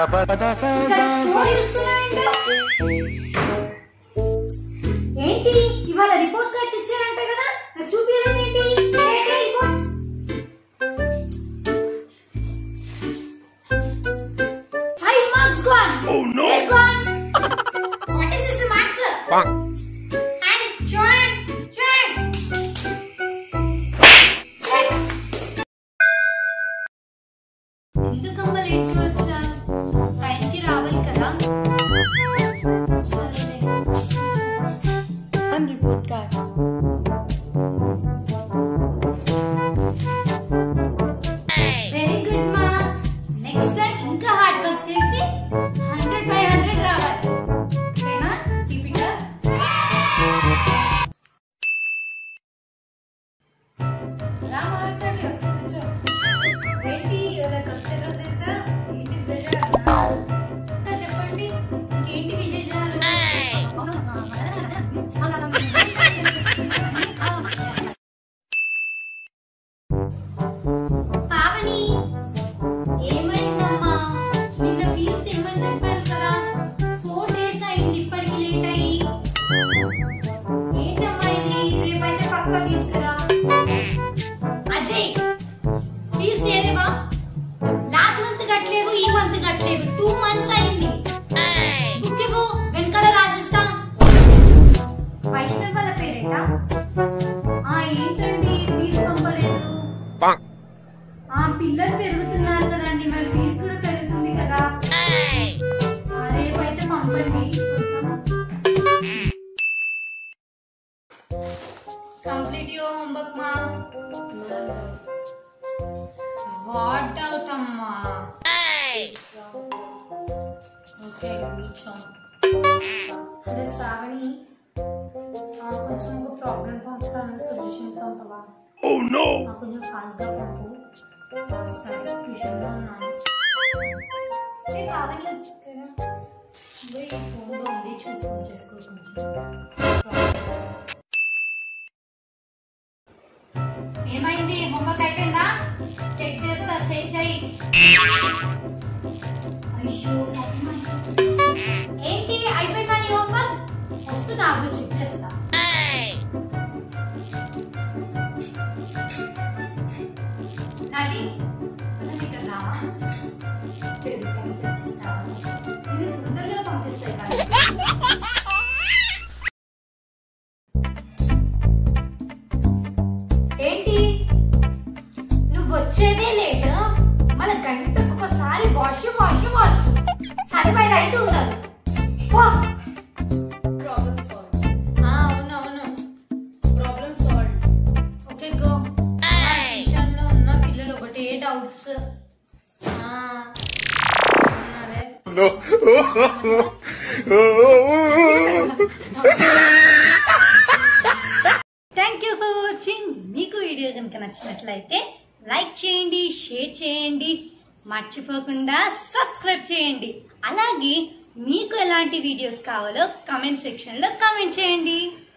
ఇంకా show చూస్తున్నావేంటి? ఏంటి ఇవాళ రిపోర్ట్ కార్డ్స్ ఇచ్చారంట కదా నాకు చూపించలేదు ఏంటి ఏంటి reports five marks gone oh no gone what is this marks and join join ఎందుకమ్మ లేట్ గా వచ్చా టైంకి రావాలి కదా సరే And report card. Very good మా నెక్స్ట్ టైం ఇంకా హార్డ్ వర్క్ చేసి హండ్రెడ్ బై హండ్రెడ్ రావాలి ఓకేనా కీప్ ఇట్ రా మాట్లాడి కూర్చో ఏంటి ఇవాళ కొత్త డ్రెస్ వేసా ఏంటి స్పెషల్ చెప్పండి ఇంకేంటి విశేషాలు పావని ఏమైందమ్మా నిన్న ఫీజు తెమ్మని చెప్పారు కదా ఫోర్ డేస్ అయింది ఇప్పటికి లేట్ అయ్యి ఏంటమ్మా ఇది రేపైతే పక్క తీసుకురా అజయ్ ఫీజు తేలేవా లాస్ట్ మంత్ కట్టలేవు ఈ మంత్ కట్టలేవు టూ మంత్స్ అయింది బుక్ ఇవ్వు వెనకాల రాసిస్తాం వైష్ణవ్ వాళ్ళ పేరేంటా ఆ ఏంటండి ఫీజు పంపలేదు ఆ పిల్లలు పెరుగుతున్నారు కదండి మరి ఫీజు కూడా పెరుగుతుంది కదా ఆ, రేపైతే పంపండి కంప్లీట్ యువర్ హోంవర్క్ మా వాట్ డౌట్ అమ్మా ఓకే కూర్చో అదే శ్రావణి ఆ, కొంచెం ఒక ప్రాబ్లం పంపుతాను సొల్యూషన్ పంపవా నాకు కొంచెం ఫాస్ట్గా పంపు ఆ, సరే ట్యూషన్లో ఉన్నాను ఏ పావని ఇక్కడ పోయి ఫోన్లో ఉంది చూసుకొని చేసుకో కొంచెం ఏమైంది హోంవర్క్ అయిపోయిందా చెక్ చేస్తా చెయ్యి చెయ్యి అయ్యో పాపం. ఏంటి అయిపోయిందా నీ హోంవర్క్ వస్తున్నా ఆగు చెక్ చేస్తా నడి అతను ఇక్కడ రావా పెరుగు తెచ్చిస్తావా ఇది తొందరగా పంపిస్తాయి కదా ఏంటి నువ్వు వచ్చేదే లేట్ మళ్ళీ గంటకు ఒకసారి వాష్ వాష్ వాష్ సరిపోయి అయితే ఉండదు పో. Problem solved. ఆ, అవును అవును Problem solved. ఓకే గో విషయంలో ఉన్న పిల్లలు ఒకటే డౌట్స్ అదే థ్యాంక్ యూ ఫర్ వాచింగ్ మీకు వీడియో కనుక నచ్చినట్లయితే లైక్ చేయండి షేర్ చేయండి మర్చిపోకుండా సబ్స్క్రైబ్ చేయండి అలాగే మీకు ఎలాంటి వీడియోస్ కావాలో కమెంట్ సెక్షన్ లో కమెంట్ చేయండి